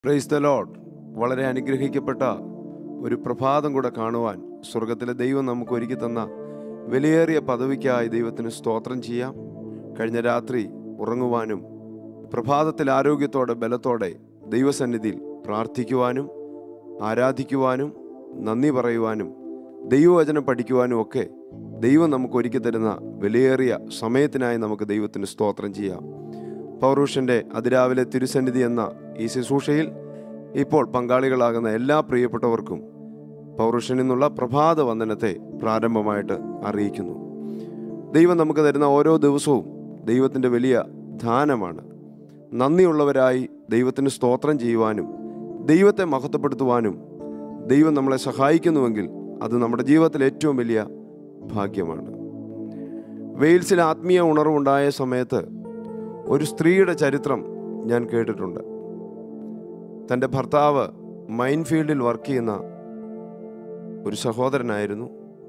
praise the load വളരെ അനുഗ്രഹിക്കപ്പെട്ട ഒരു പ്രഭാതം കൂടെ കാണുവാൻ സ്വർഗത്തിലെ ദൈവം നമുക്ക് ഒരുക്കി തന്ന വിലയേറിയ പദവിക്കായി ദൈവത്തിന് സ്തോത്രം ചെയ്യാം കഴിഞ്ഞ രാത്രി ഉറങ്ങുവാനും പ്രഭാതത്തിൽ ആരോഗ്യത്തോടെ ബലത്തോടെ ദൈവസന്നിധിയിൽ പ്രാർത്ഥിക്കുവാനും ആരാധിക്കുവാനും നന്ദി പറയുവാനും ദൈവവചനം പഠിക്കുവാനും ഒക്കെ ദൈവം നമുക്ക് ഒരുക്കി തരുന്ന വിലയേറിയ സമയത്തിനായി നമുക്ക് ദൈവത്തിന് സ്തോത്രം ചെയ്യാം പൗരുഷൻ്റെ അതിരാവിലെ തിരുസന്നിധി എന്ന ഈ ശുശ്രൂഷയിൽ ഇപ്പോൾ പങ്കാളികളാകുന്ന എല്ലാ പ്രിയപ്പെട്ടവർക്കും പൗരുഷനിൽ നിന്നുള്ള പ്രഭാത വന്ദനത്തെ പ്രാരംഭമായിട്ട് അറിയിക്കുന്നു ദൈവം നമുക്ക് തരുന്ന ഓരോ ദിവസവും ദൈവത്തിൻ്റെ വലിയ ദാനമാണ് നന്ദിയുള്ളവരായി ദൈവത്തിന് സ്തോത്രം ചെയ്യുവാനും ദൈവത്തെ മഹത്വപ്പെടുത്തുവാനും ദൈവം നമ്മളെ സഹായിക്കുന്നുവെങ്കിൽ അത് നമ്മുടെ ജീവിതത്തിൽ ഏറ്റവും വലിയ ഭാഗ്യമാണ് വെയിൽസിൽ ആത്മീയ ഉണർവുണ്ടായ സമയത്ത് ഒരു സ്ത്രീയുടെ ചരിത്രം ഞാൻ കേട്ടിട്ടുണ്ട് തൻ്റെ ഭർത്താവ് മൈൻഫീൽഡിൽ വർക്ക് ചെയ്യുന്ന ഒരു സഹോദരനായിരുന്നു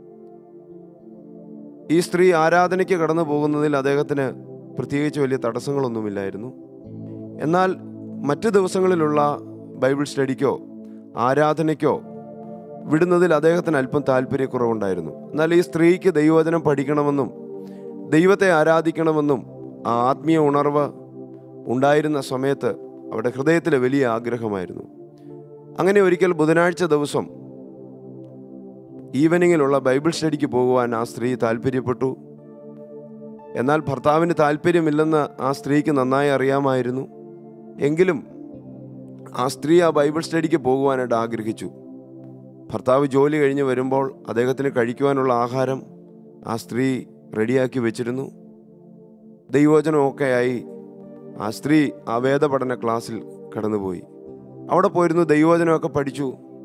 ഈ സ്ത്രീ ആരാധനയ്ക്ക് കടന്നു പോകുന്നതിൽ അദ്ദേഹത്തിന് പ്രത്യേകിച്ച് വലിയ തടസ്സങ്ങളൊന്നുമില്ലായിരുന്നു എന്നാൽ മറ്റ് ദിവസങ്ങളിലുള്ള ബൈബിൾ സ്റ്റഡിക്കോ ആരാധനയ്ക്കോ വിടുന്നതിൽ അദ്ദേഹത്തിന് അല്പം താല്പര്യക്കുറവുണ്ടായിരുന്നു എന്നാൽ ഈ സ്ത്രീക്ക് ദൈവവചനം പഠിക്കണമെന്നും ദൈവത്തെ ആരാധിക്കണമെന്നും ആ ആത്മീയ ഉണർവ് ഉണ്ടായിരുന്ന സമയത്ത് അവിടെ ഹൃദയത്തിലെ വലിയ ആഗ്രഹമായിരുന്നു അങ്ങനെ ഒരിക്കൽ ബുധനാഴ്ച ദിവസം ഈവനിങ്ങിലുള്ള ബൈബിൾ സ്റ്റഡിക്ക് പോകുവാൻ ആ സ്ത്രീ താല്പര്യപ്പെട്ടു എന്നാൽ ഭർത്താവിന് താല്പര്യമില്ലെന്ന് ആ സ്ത്രീക്ക് നന്നായി അറിയാമായിരുന്നു എങ്കിലും ആ സ്ത്രീ ആ ബൈബിൾ സ്റ്റഡിക്ക് പോകുവാനായിട്ട് ആഗ്രഹിച്ചു ഭർത്താവ് ജോലി കഴിഞ്ഞ് വരുമ്പോൾ അദ്ദേഹത്തിന് കഴിക്കുവാനുള്ള ആഹാരം ആ സ്ത്രീ റെഡിയാക്കി വെച്ചിരുന്നു ദൈവോചനമൊക്കെയായി ആ സ്ത്രീ ആ വേദപഠന ക്ലാസ്സിൽ കടന്നുപോയി അവിടെ പോയിരുന്നു ദൈവോചനമൊക്കെ പഠിച്ചു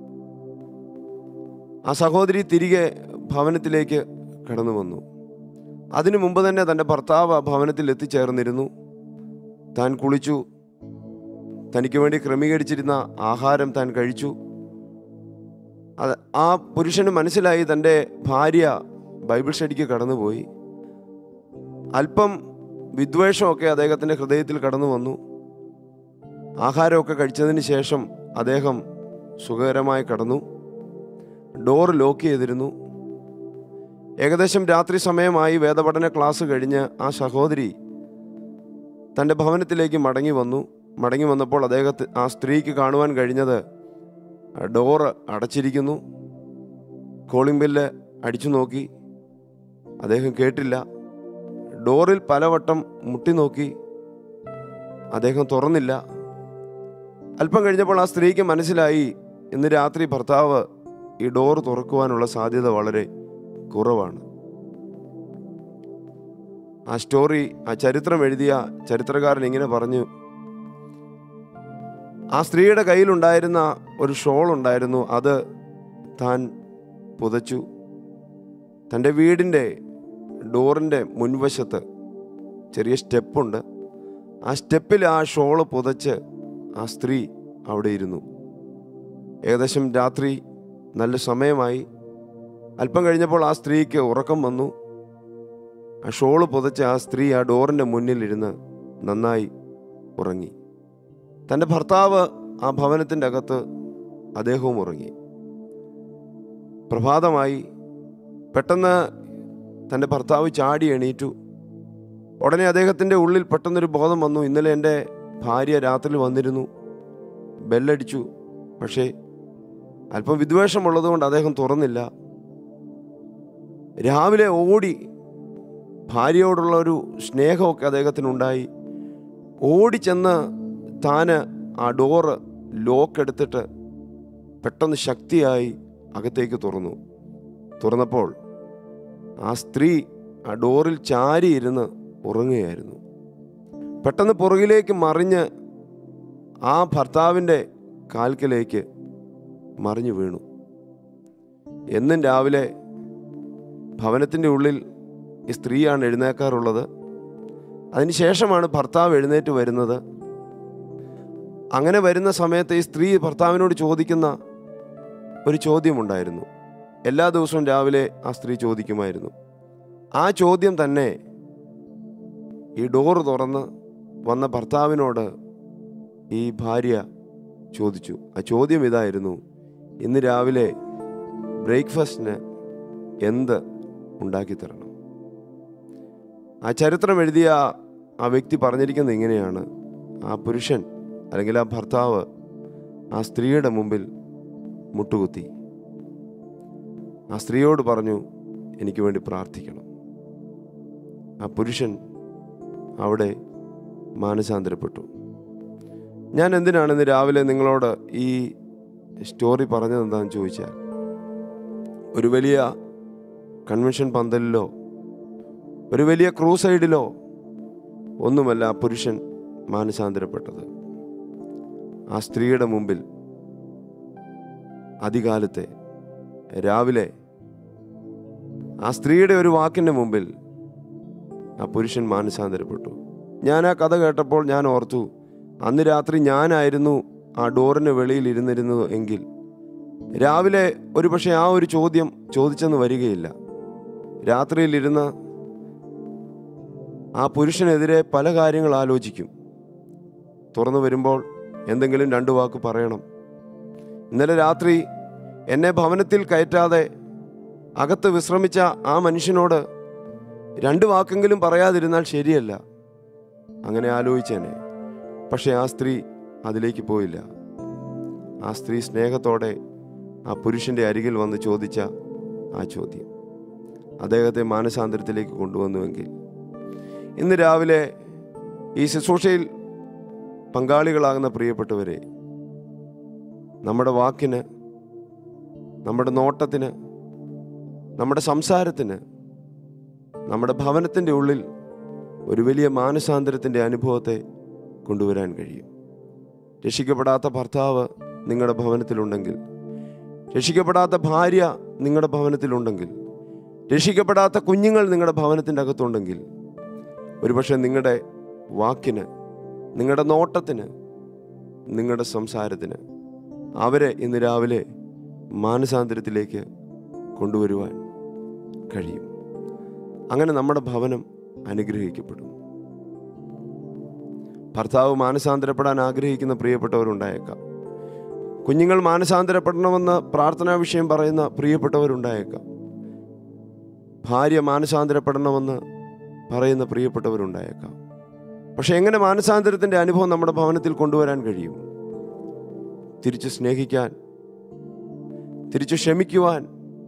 ആ സഹോദരി തിരികെ ഭവനത്തിലേക്ക് കടന്നു വന്നു അതിനു മുമ്പ് തന്നെ തൻ്റെ ഭർത്താവ് ആ ഭവനത്തിൽ എത്തിച്ചേർന്നിരുന്നു താൻ കുളിച്ചു തനിക്ക് വേണ്ടി ക്രമീകരിച്ചിരുന്ന ആഹാരം താൻ കഴിച്ചു അത് ആ പുരുഷന് മനസ്സിലായി തൻ്റെ ഭാര്യ ബൈബിൾ സ്റ്റഡിക്ക് കടന്നുപോയി അല്പം വിദ്വേഷമൊക്കെ അദ്ദേഹത്തിൻ്റെ ഹൃദയത്തിൽ കടന്നു വന്നു ആഹാരമൊക്കെ കഴിച്ചതിന് ശേഷം അദ്ദേഹം സുഖകരമായി കടന്നു ഡോർ ലോക്ക് ചെയ്തിരുന്നു ഏകദേശം രാത്രി സമയമായി വേദപഠന ക്ലാസ് കഴിഞ്ഞ് ആ സഹോദരി തൻ്റെ ഭവനത്തിലേക്ക് മടങ്ങി വന്നു മടങ്ങി വന്നപ്പോൾ അദ്ദേഹത്തെ ആ സ്ത്രീക്ക് കാണുവാൻ കഴിഞ്ഞത് ഡോറ് അടച്ചിരിക്കുന്നു കോളിംഗ് ബെല്ല് അടിച്ചു നോക്കി അദ്ദേഹം കേട്ടില്ല ഡോറിൽ പലവട്ടം മുട്ടി നോക്കി അദ്ദേഹം തുറന്നില്ല അല്പം കഴിഞ്ഞപ്പോൾ ആ സ്ത്രീക്ക് മനസ്സിലായി ഇന്ന് രാത്രി ഭർത്താവ് ഈ ഡോർ തുറക്കുവാനുള്ള സാധ്യത വളരെ കുറവാണ് ആ സ്റ്റോറി ആ ചരിത്രം എഴുതിയ ചരിത്രകാരൻ ഇങ്ങനെ പറഞ്ഞു ആ സ്ത്രീയുടെ കയ്യിലുണ്ടായിരുന്ന ഒരു ഷോൾ ഉണ്ടായിരുന്നു അത് താൻ പുതച്ചു തൻ്റെ വീടിൻ്റെ ഡോറിൻ്റെ മുൻവശത്ത് ചെറിയ സ്റ്റെപ്പുണ്ട് ആ സ്റ്റെപ്പിൽ ആ ഷോള് പുതച്ച് ആ സ്ത്രീ അവിടെ ഇരുന്നു ഏകദേശം രാത്രി നല്ല സമയമായി അല്പം കഴിഞ്ഞപ്പോൾ ആ സ്ത്രീക്ക് ഉറക്കം വന്നു ആ ഷോള് പുതച്ച് ആ സ്ത്രീ ആ ഡോറിൻ്റെ മുന്നിലിരുന്ന് നന്നായി ഉറങ്ങി തൻ്റെ ഭർത്താവ് ആ ഭവനത്തിൻ്റെ അകത്ത് അദ്ദേഹവും ഉറങ്ങി പ്രഭാതമായി പെട്ടെന്ന് തൻ്റെ ഭർത്താവ് ചാടി എണീറ്റു ഉടനെ അദ്ദേഹത്തിൻ്റെ ഉള്ളിൽ പെട്ടെന്നൊരു ബോധം വന്നു ഇന്നലെ എൻ്റെ ഭാര്യ രാത്രി വന്നിരുന്നു ബെല്ലടിച്ചു പക്ഷേ അല്പം വിദ്വേഷമുള്ളതുകൊണ്ട് അദ്ദേഹം തുറന്നില്ല രാവിലെ ഓടി ഭാര്യയോടുള്ള ഒരു സ്നേഹമൊക്കെ അദ്ദേഹത്തിനുണ്ടായി ഓടിച്ചെന്ന് താന് ആ ഡോറ് ലോക്ക് എടുത്തിട്ട് പെട്ടെന്ന് ശക്തിയായി അകത്തേക്ക് തുറന്നു തുറന്നപ്പോൾ ആ സ്ത്രീ ആ ഡോറിൽ ചാരിയിരുന്ന് ഉറങ്ങുകയായിരുന്നു പെട്ടെന്ന് പുറകിലേക്ക് മറിഞ്ഞ് ആ ഭർത്താവിൻ്റെ കാൽക്കലേക്ക് മറിഞ്ഞു വീണു എന്നും രാവിലെ ഭവനത്തിൻ്റെ ഉള്ളിൽ ഈ സ്ത്രീയാണ് എഴുന്നേക്കാറുള്ളത് അതിനുശേഷമാണ് ഭർത്താവ് എഴുന്നേറ്റ് വരുന്നത് അങ്ങനെ വരുന്ന സമയത്ത് ഈ സ്ത്രീ ഭർത്താവിനോട് ചോദിക്കുന്ന ഒരു ചോദ്യമുണ്ടായിരുന്നു എല്ലാ ദിവസവും രാവിലെ ആ സ്ത്രീ ചോദിക്കുമായിരുന്നു ആ ചോദ്യം തന്നെ ഈ ഡോറ് തുറന്ന് വന്ന ഭർത്താവിനോട് ഈ ഭാര്യ ചോദിച്ചു ആ ചോദ്യം ഇതായിരുന്നു ഇന്ന് രാവിലെ ബ്രേക്ക്ഫാസ്റ്റിന് എന്ത് ഉണ്ടാക്കി തരണം ആ ചരിത്രം എഴുതിയ ആ വ്യക്തി പറഞ്ഞിരിക്കുന്നത് ഇങ്ങനെയാണ് ആ പുരുഷൻ അല്ലെങ്കിൽ ആ ഭർത്താവ് ആ സ്ത്രീയുടെ മുമ്പിൽ മുട്ടുകുത്തി ആ സ്ത്രീയോട് പറഞ്ഞു എനിക്ക് വേണ്ടി പ്രാർത്ഥിക്കണം ആ പുരുഷൻ അവിടെ മാനസാന്തരപ്പെട്ടു ഞാൻ എന്തിനാണ് ഇന്ന് രാവിലെ നിങ്ങളോട് ഈ സ്റ്റോറി പറഞ്ഞത് എന്താണെന്ന് ചോദിച്ചാൽ ഒരു വലിയ കൺവെൻഷൻ പന്തലിലോ ഒരു വലിയ ക്രൂസൈഡിലോ ഒന്നുമല്ല ആ പുരുഷൻ മാനസാന്തരപ്പെട്ടത് ആ സ്ത്രീയുടെ മുമ്പിൽ അധികാലത്തെ രാവിലെ ആ സ്ത്രീയുടെ ഒരു വാക്കിൻ്റെ മുമ്പിൽ ആ പുരുഷൻ മാനസാന്തരപ്പെട്ടു ഞാൻ ആ കഥ കേട്ടപ്പോൾ ഞാൻ ഓർത്തു അന്ന് രാത്രി ഞാനായിരുന്നു ആ ഡോറിന് വെളിയിൽ ഇരുന്നിരുന്നത് എങ്കിൽ രാവിലെ ഒരു പക്ഷേ ആ ഒരു ചോദ്യം ചോദിച്ചെന്ന് വരികയില്ല രാത്രിയിലിരുന്ന് ആ പുരുഷനെതിരെ പല കാര്യങ്ങൾ ആലോചിക്കും തുറന്നു വരുമ്പോൾ എന്തെങ്കിലും രണ്ടു വാക്ക് പറയണം ഇന്നലെ രാത്രി എന്നെ ഭവനത്തിൽ കയറ്റാതെ അകത്ത് വിശ്രമിച്ച ആ മനുഷ്യനോട് രണ്ട് വാക്കെങ്കിലും പറയാതിരുന്നാൽ ശരിയല്ല അങ്ങനെ ആലോചിച്ചേനെ പക്ഷെ ആ സ്ത്രീ അതിലേക്ക് പോയില്ല ആ സ്ത്രീ സ്നേഹത്തോടെ ആ പുരുഷന്റെ അരികിൽ വന്ന് ചോദിച്ച ആ ചോദ്യം അദ്ദേഹത്തെ മാനസാന്തരത്തിലേക്ക് കൊണ്ടുവന്നുവെങ്കിൽ ഇന്ന് രാവിലെ ഈ ശുശ്രൂഷയിൽ പങ്കാളികളാകുന്ന പ്രിയപ്പെട്ടവരെ നമ്മുടെ വാക്കിന് നമ്മുടെ നോട്ടത്തിന് നമ്മുടെ സംസാരത്തിന് നമ്മുടെ ഭവനത്തിൻ്റെ ഉള്ളിൽ ഒരു വലിയ മാനസാന്തരത്തിൻ്റെ അനുഭവത്തെ കൊണ്ടുവരാൻ കഴിയും രക്ഷിക്കപ്പെടാത്ത ഭർത്താവ് നിങ്ങളുടെ ഭവനത്തിലുണ്ടെങ്കിൽ രക്ഷിക്കപ്പെടാത്ത ഭാര്യ നിങ്ങളുടെ ഭവനത്തിലുണ്ടെങ്കിൽ രക്ഷിക്കപ്പെടാത്ത കുഞ്ഞുങ്ങൾ നിങ്ങളുടെ ഭവനത്തിൻ്റെ അകത്തുണ്ടെങ്കിൽ ഒരുപക്ഷെ നിങ്ങളുടെ വാക്കിന് നിങ്ങളുടെ നോട്ടത്തിന് നിങ്ങളുടെ സംസാരത്തിന് അവരെ ഇന്ന് രാവിലെ മാനസാന്തരത്തിലേക്ക് കൊണ്ടുവരുവാൻ കഴിയും അങ്ങനെ നമ്മുടെ ഭവനം അനുഗ്രഹിക്കപ്പെടും ഭർത്താവ് മാനസാന്തരപ്പെടാൻ ആഗ്രഹിക്കുന്ന പ്രിയപ്പെട്ടവരുണ്ടായേക്കാം കുഞ്ഞുങ്ങൾ മാനസാന്തരപ്പെടണമെന്ന് പ്രാർത്ഥനാ വിഷയം പറയുന്ന പ്രിയപ്പെട്ടവരുണ്ടായേക്കാം ഭാര്യ മാനസാന്തരപ്പെടണമെന്ന് പറയുന്ന പ്രിയപ്പെട്ടവരുണ്ടായേക്കാം പക്ഷെ എങ്ങനെ മാനസാന്തരത്തിൻ്റെ അനുഭവം നമ്മുടെ ഭവനത്തിൽ കൊണ്ടുവരാൻ കഴിയും തിരിച്ച് സ്നേഹിക്കാൻ തിരിച്ചു ക്ഷമിക്കുവാൻ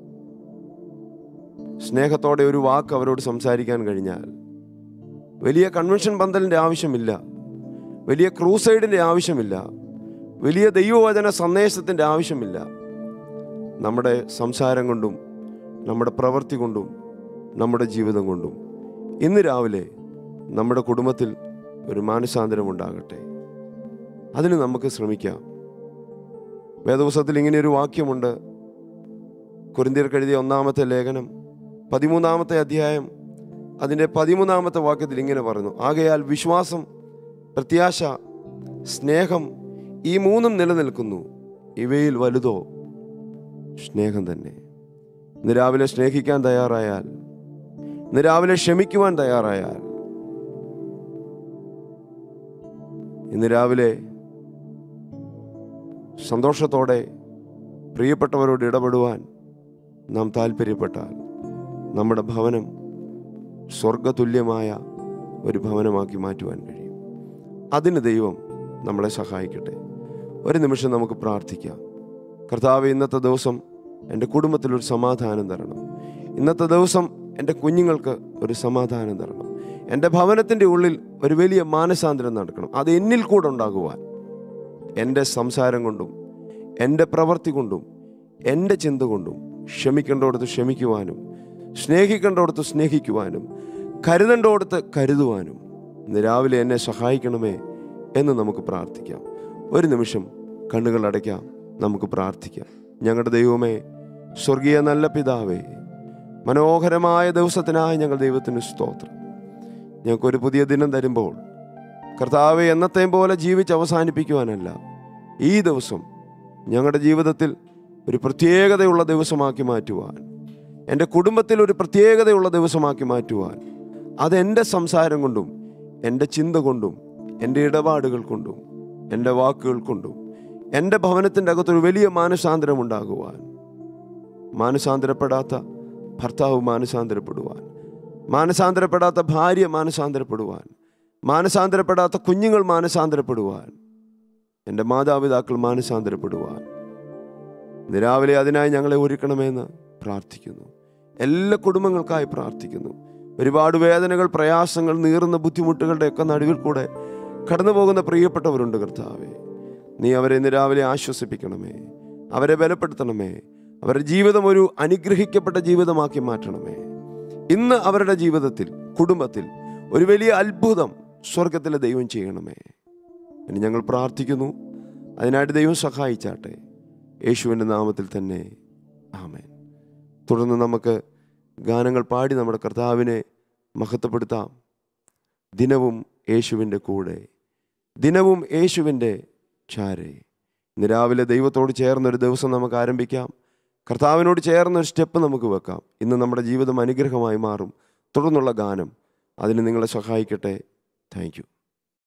സ്നേഹത്തോടെ ഒരു വാക്ക് അവരോട് സംസാരിക്കാൻ കഴിഞ്ഞാൽ വലിയ കൺവെൻഷൻ പന്തലിൻ്റെ ആവശ്യമില്ല വലിയ ക്രൂസൈഡിൻ്റെ ആവശ്യമില്ല വലിയ ദൈവവചന സന്ദേശത്തിൻ്റെ ആവശ്യമില്ല നമ്മുടെ സംസാരം കൊണ്ടും നമ്മുടെ പ്രവൃത്തി കൊണ്ടും നമ്മുടെ ജീവിതം കൊണ്ടും ഇന്ന് രാവിലെ നമ്മുടെ കുടുംബത്തിൽ ഒരു മാനസാന്തരം ഉണ്ടാകട്ടെ അതിന് നമുക്ക് ശ്രമിക്കാം വേദപുസ്തകത്തിൽ ഇങ്ങനെ ഒരു വാക്യമുണ്ട് കുരിന്തിയർക്ക് എഴുതിയ ഒന്നാമത്തെ ലേഖനം പതിമൂന്നാമത്തെ അധ്യായം അതിൻ്റെ പതിമൂന്നാമത്തെ വാക്യത്തിൽ ഇങ്ങനെ പറഞ്ഞു ആകയാൽ വിശ്വാസം പ്രത്യാശ സ്നേഹം ഈ മൂന്നും നിലനിൽക്കുന്നു ഇവയിൽ വലുതോ സ്നേഹം തന്നെ ഇന്ന് രാവിലെ സ്നേഹിക്കാൻ തയ്യാറായാൽ ഇന്ന് രാവിലെ ക്ഷമിക്കുവാൻ തയ്യാറായാൽ ഇന്ന് രാവിലെ സന്തോഷത്തോടെ പ്രിയപ്പെട്ടവരോട് ഇടപെടുവാൻ നാം താല്പര്യപ്പെട്ടാൽ നമ്മുടെ ഭവനം സ്വർഗതുല്യമായ ഒരു ഭവനമാക്കി മാറ്റുവാൻ കഴിയും അതിന് ദൈവം നമ്മളെ സഹായിക്കട്ടെ ഒരു നിമിഷം നമുക്ക് പ്രാർത്ഥിക്കാം കർത്താവ് ഇന്നത്തെ ദിവസം എൻ്റെ കുടുംബത്തിലൊരു സമാധാനം തരണം ഇന്നത്തെ ദിവസം എൻ്റെ കുഞ്ഞുങ്ങൾക്ക് ഒരു സമാധാനം തരണം എൻ്റെ ഭവനത്തിൻ്റെ ഉള്ളിൽ ഒരു വലിയ മാനസാന്തരം നടക്കണം അത് എന്നിൽ കൂടെ ഉണ്ടാകുവാൻ എൻ്റെ സംസാരം കൊണ്ടും എൻ്റെ പ്രവൃത്തി കൊണ്ടും എൻ്റെ ചിന്ത കൊണ്ടും ക്ഷമിക്കേണ്ടോടത്ത് ക്ഷമിക്കുവാനും സ്നേഹിക്കേണ്ടോടത്ത് സ്നേഹിക്കുവാനും കരുതേണ്ടോടത്ത് കരുതുവാനും ഇന്ന് രാവിലെ എന്നെ സഹായിക്കണമേ എന്ന് നമുക്ക് പ്രാർത്ഥിക്കാം ഒരു നിമിഷം കണ്ണുകൾ അടയ്ക്കാം നമുക്ക് പ്രാർത്ഥിക്കാം ഞങ്ങളുടെ ദൈവമേ സ്വർഗീയ നല്ല പിതാവേ മനോഹരമായ ദിവസത്തിനായി ഞങ്ങൾ ദൈവത്തിന് സ്തോത്രം ഞങ്ങൾക്കൊരു പുതിയ ദിനം തരുമ്പോൾ കർത്താവെ എന്നത്തെയും പോലെ ജീവിച്ച് അവസാനിപ്പിക്കുവാനല്ല ഈ ദിവസം ഞങ്ങളുടെ ജീവിതത്തിൽ ഒരു പ്രത്യേകതയുള്ള ദിവസമാക്കി മാറ്റുവാൻ എൻ്റെ കുടുംബത്തിൽ ഒരു പ്രത്യേകതയുള്ള ദിവസമാക്കി മാറ്റുവാൻ അതെൻ്റെ സംസാരം കൊണ്ടും എൻ്റെ ചിന്ത കൊണ്ടും എൻ്റെ ഇടപാടുകൾ കൊണ്ടും എൻ്റെ വാക്കുകൾ കൊണ്ടും എൻ്റെ ഭവനത്തിൻ്റെ അകത്തൊരു വലിയ മാനസാന്തരം ഉണ്ടാകുവാൻ മാനസാന്തരപ്പെടാത്ത ഭർത്താവ് മാനസാന്തരപ്പെടുവാൻ മാനസാന്തരപ്പെടാത്ത ഭാര്യ മാനസാന്തരപ്പെടുവാൻ മാനസാന്തരപ്പെടാത്ത കുഞ്ഞുങ്ങൾ മാനസാന്തരപ്പെടുവാൻ എൻ്റെ മാതാപിതാക്കൾ മാനസാന്തരപ്പെടുവാൻ ഇന്ന് രാവിലെ അതിനായി ഞങ്ങളെ ഒരുക്കണമെന്ന് പ്രാർത്ഥിക്കുന്നു എല്ലാ കുടുംബങ്ങൾക്കായി പ്രാർത്ഥിക്കുന്നു ഒരുപാട് വേദനകൾ പ്രയാസങ്ങൾ നീറുന്ന ബുദ്ധിമുട്ടുകളുടെ ഒക്കെ നടുവിൽ കൂടെ കടന്നു പോകുന്ന പ്രിയപ്പെട്ടവരുണ്ട് കർത്താവേ നീ അവരെ ഇന്ന് രാവിലെ ആശ്വസിപ്പിക്കണമേ അവരെ ബലപ്പെടുത്തണമേ അവരുടെ ജീവിതം ഒരു അനുഗ്രഹിക്കപ്പെട്ട ജീവിതമാക്കി മാറ്റണമേ ഇന്ന് അവരുടെ ജീവിതത്തിൽ കുടുംബത്തിൽ ഒരു വലിയ അത്ഭുതം സ്വർഗത്തിലെ ദൈവം ചെയ്യണമേ ഇനി ഞങ്ങൾ പ്രാർത്ഥിക്കുന്നു അതിനായിട്ട് ദൈവം സഹായിച്ചാട്ടെ യേശുവിൻ്റെ നാമത്തിൽ തന്നെ ആമേൻ തുടർന്ന് നമുക്ക് ഗാനങ്ങൾ പാടി നമ്മുടെ കർത്താവിനെ മഹത്വപ്പെടുത്താം ദിനവും യേശുവിൻ്റെ കൂടെ ദിനവും യേശുവിൻ്റെ ചാരെ ഇന്ന് രാവിലെ ദൈവത്തോട് ചേർന്നൊരു ദിവസം നമുക്ക് ആരംഭിക്കാം കർത്താവിനോട് ചേർന്ന ഒരു സ്റ്റെപ്പ് നമുക്ക് വെക്കാം ഇന്ന് നമ്മുടെ ജീവിതം അനുഗ്രഹമായി മാറും തുടർന്നുള്ള ഗാനം അതിന് നിങ്ങളെ സഹായിക്കട്ടെ താങ്ക് യു